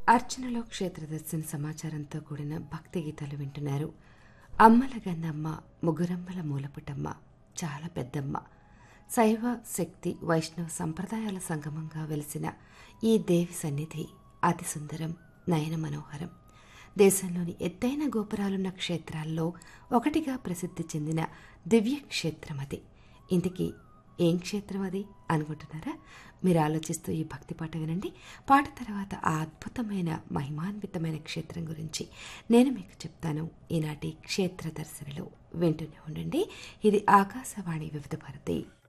అర్చనలో క్షేత్రదర్శన సమాచారంతో కూడిన భక్తి గీతాలు వింటున్నారు అమ్మల గన్నమ్మ ముగ్గురమ్మల మూలపుటమ్మ చాలా పెద్దమ్మ శైవ శక్తి వైష్ణవ సంప్రదాయాల సంగమంగా వెలిసిన ఈ దేవి సన్నిధి అతి సుందరం నయన మనోహరం దేశంలోని ఎత్తైన గోపురాలున్న క్షేత్రాల్లో ఒకటిగా ప్రసిద్ధి చెందిన దివ్య క్షేత్రం అది ఇంతకీ ఏం క్షేత్రం అది అనుకుంటున్నారా మీరు ఆలోచిస్తూ ఈ భక్తి పాట వినండి పాట తర్వాత ఆ అద్భుతమైన మహిమాన్వితమైన క్షేత్రం గురించి నేను మీకు చెప్తాను ఈనాటి క్షేత్ర దర్శనలో వింటూనే ఉండండి ఇది ఆకాశవాణి వివిధ భారతి